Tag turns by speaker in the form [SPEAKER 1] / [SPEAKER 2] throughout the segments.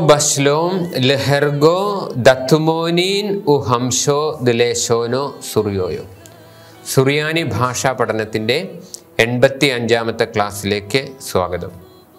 [SPEAKER 1] ബഷ്ലോം ലെഹർഗോ ദത്തുമോനീൻ ഉ ഹംഷോ ദിലേശോനോ സുറിയോയോ സുറിയാനി ഭാഷാ പഠനത്തിൻ്റെ എൺപത്തി അഞ്ചാമത്തെ ക്ലാസ്സിലേക്ക് സ്വാഗതം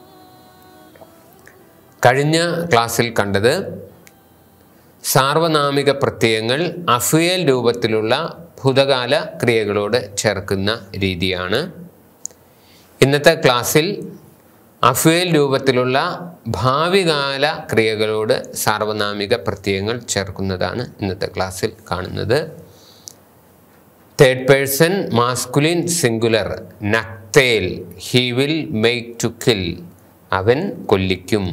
[SPEAKER 1] കഴിഞ്ഞ ക്ലാസ്സിൽ കണ്ടത് സാർവനാമിക പ്രത്യയങ്ങൾ അഫുയൽ രൂപത്തിലുള്ള ഭൂതകാല ക്രിയകളോട് ചേർക്കുന്ന രീതിയാണ് ഇന്നത്തെ ക്ലാസ്സിൽ അഫുയൽ രൂപത്തിലുള്ള ഭാവികാല ക്രിയകളോട് സാർവനാമിക പ്രത്യയങ്ങൾ ചേർക്കുന്നതാണ് ഇന്നത്തെ ക്ലാസ്സിൽ കാണുന്നത് തേർഡ് പേഴ്സൺ മാസ്കുലിൻ സിംഗുലർ നക്തേൽ he will make to kill അവൻ കൊല്ലിക്കും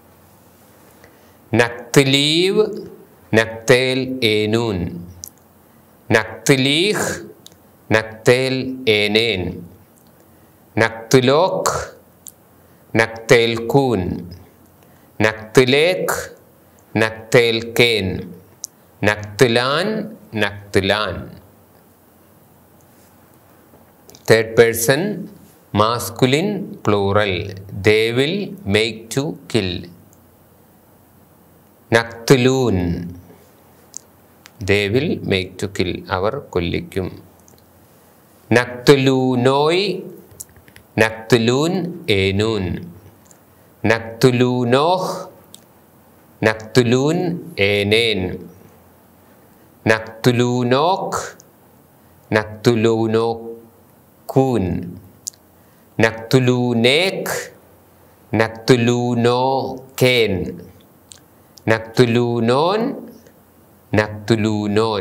[SPEAKER 1] നക്തലീവ് നക്തേൽ ഏനൂൻ നക്തലീഹ് നക്തേൽ ഏനേൻ നക്തുലോക് നക്തേൽ കൂൻ നക്തുലേക്ക് നക്തേൽ കേൻ നക്തുലാൻ നക്തുലാൻ third person masculine plural they will make to kill നക്തുലൂൻ they will make to kill അവർ കൊല്ലിക്കും നക്തുലൂനോയ് നക്തുലൂൻ ഏനൂൻ നക്തുലൂനോഹ് നക്തുലൂൻ ഏനേൻ നക്തുലൂനോക്ക് നക്തുലൂനോക്കൂൻ നക്തുലൂനേക്ക് നക്തുലൂനോക്കേൻ നക്തുലൂനോൻ നക്തുലൂനോൻ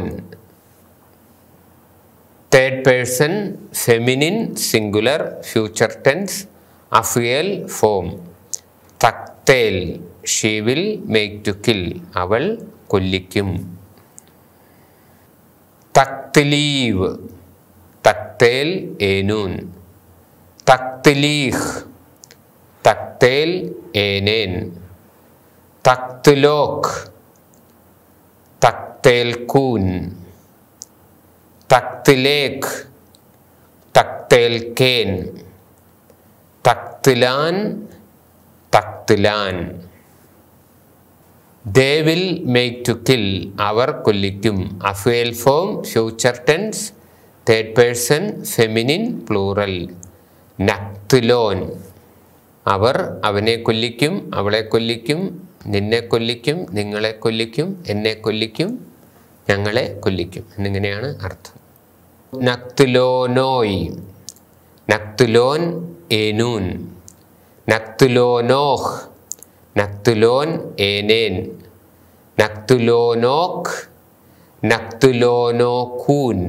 [SPEAKER 1] third person feminine singular future tense അഫിയൽ ഫോം തക്തേൽ she will make to kill അവൾ കൊല്ലിക്കും തക്തലീവ് തക്തേൽ ഏനൂൻ തക്തലീഹ് തക്തേൽ ഏനേൻ തക്തുലോക് തക്തേൽ കൂൻ തക്തിലേക്ക് തക്തേൽ കേൻ തക്തിലാൻ തക്തിലാൻ they will make to kill അവർ കൊല്ലിക്കും അഫേൽ form future tense third person feminine plural നക്തുലോൻ അവർ അവനെ കൊല്ലിക്കും അവളെ കൊല്ലിക്കും നിന്നെ കൊല്ലിക്കും നിങ്ങളെ കൊല്ലിക്കും എന്നെ കൊല്ലിക്കും ഞങ്ങളെ കൊല്ലിക്കും എന്നിങ്ങനെയാണ് അർത്ഥം നക്തുലോനോയ് നക്തുലോൻ ഏനൂൻ നക്തുലോനോഹ് നക്തുലോൻ ഏനേൻ നക്തുലോനോക്ക് നക്തുലോനോക്കൂൻ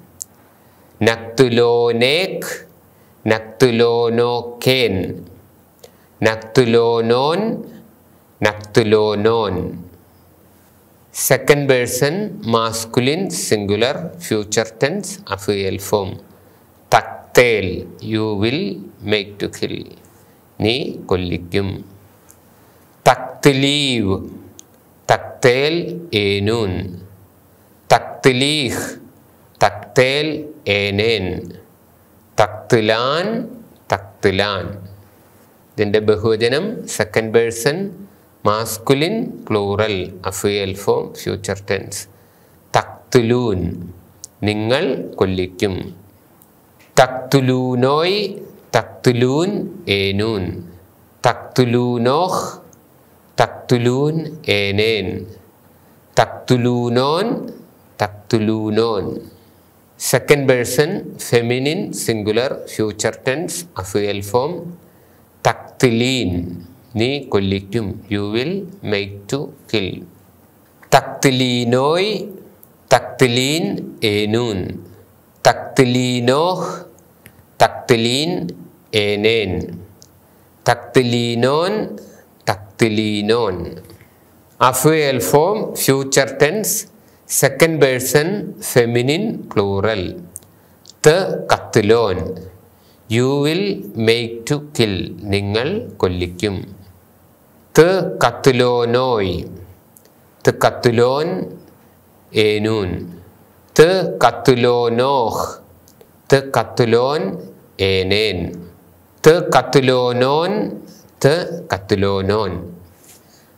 [SPEAKER 1] നക്തുലോനേക്ക് നക്തുലോനോക്കേൻ നക്തുലോനോൻ നക്തുലോനോൻ second person masculine singular future tense അഫിയൽ ഫോം തക്തേൽ you will make to kill നീ കൊല്ലിക്കും തക്തിലീവ് തക്തേൽ ഏനൂൻ തക്തിലീഹ് തക്തേൽ ഏനേൻ തക്തിലാൻ തക്തിലാൻ ഇതിൻ്റെ ബഹുവചനം സെക്കൻഡ് പേഴ്സൺ മാസ്കുലിൻ പ്ലൂറൽ അഫിയൽ ഫോം ഫ്യൂച്ചർ ടെൻസ് തക്തുലൂൻ നിങ്ങൾ കൊല്ലിക്കും തക്തുലൂനോയ് തക്തുലൂൻ ഏനൂൻ തക്തുലൂനോഹ് തക്തുലൂൻ ഏനേൻ തക്തുലൂനോൻ തക്തുലൂനോൻ second person feminine singular future tense അഫിയൽ ഫോം തക്തിലീൻ നീ കൊല്ലിക്കും you will make to kill തക്തിലീനോയ് തക്തിലീൻ ഏനൂൻ തക്തിലീനോഹ് തക്തിലീൻ ഏനേൻ തക്തിലീനോൻ തക്തിലീനോൻ അഫുയൽ form future tense second person feminine plural ത കത്തിലോൻ you will make to kill നിങ്ങൾ കൊല്ലിക്കും ത് കത്തുലോനോയ് ത് കത്തുലോൻ ഏനൂൻ ത് കത്തുലോനോഹ് ത് കത്തുലോൻ ഏനേൻ ത് കത്തുലോനോൻ ത് കത്തുലോനോൻ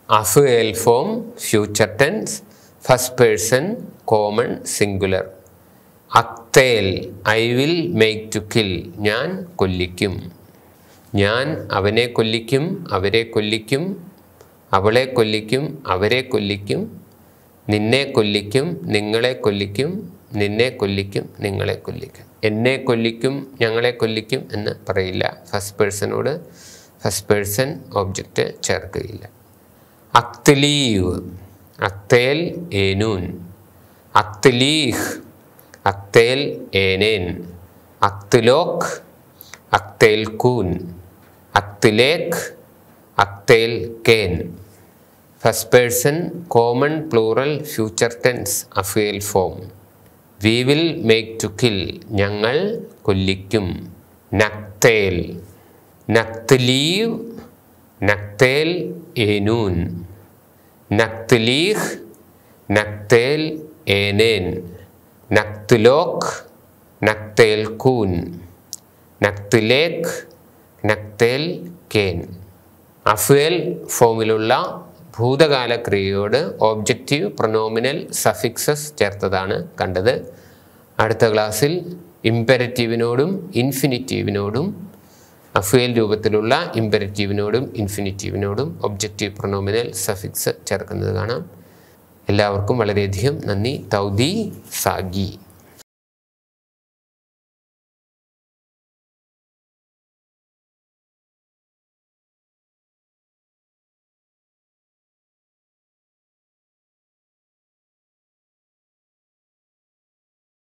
[SPEAKER 1] അഫുവൽ form future tense first person common singular അക്തേൽ I will make to kill ഞാൻ കൊല്ലിക്കും ഞാൻ അവനെ കൊല്ലിക്കും അവരെ കൊല്ലിക്കും അവളെ കൊല്ലിക്കും അവരെ കൊല്ലിക്കും നിന്നെ കൊല്ലിക്കും നിങ്ങളെ കൊല്ലിക്കും നിന്നെ കൊല്ലിക്കും നിങ്ങളെ കൊല്ലിക്കും എന്നെ കൊല്ലിക്കും ഞങ്ങളെ കൊല്ലിക്കും എന്ന് പറയില്ല ഫസ്റ്റ് പേഴ്സണോട് ഫസ്റ്റ് പേഴ്സൺ ഒബ്ജക്റ്റ് ചേർക്കുകയില്ല അക്തലീവ് അക്തേൽ ഏനൂൻ അക്തലീഹ് അക്തേൽ ഏനേൻ അക്തലോക് അക്തേൽ കൂൻ അക്തിലേക്ക് അക്തേൽ കേൻ first person common plural future tense അഫേൽ form we will make to kill ഞങ്ങൾ കൊല്ലിക്കും നക്തേൽ നക്തലീവ് നക്തേൽ ഏനൂൻ നക്തലീഹ് നക്തേൽ ഏനേൻ നക്തുലോക് നക്തേൽ കൂൻ നക്തിലേക്ക് നക്തേൽ കേൻ അഫുവൽ ഫോമിലുള്ള ഭൂതകാല ക്രിയയോട് ഓബ്ജക്റ്റീവ് പ്രൊനോമിനൽ സഫിക്സസ് ചേർത്തതാണ് കണ്ടത് അടുത്ത ക്ലാസ്സിൽ ഇമ്പരറ്റീവിനോടും ഇൻഫിനിറ്റീവിനോടും അഫുവൽ രൂപത്തിലുള്ള ഇമ്പരറ്റീവിനോടും ഇൻഫിനിറ്റീവിനോടും ഒബ്ജക്റ്റീവ് പ്രൊനോമിനൽ സഫിക്സ് ചേർക്കുന്നത് കാണാം എല്ലാവർക്കും വളരെയധികം നന്ദി തൗദി സാഗി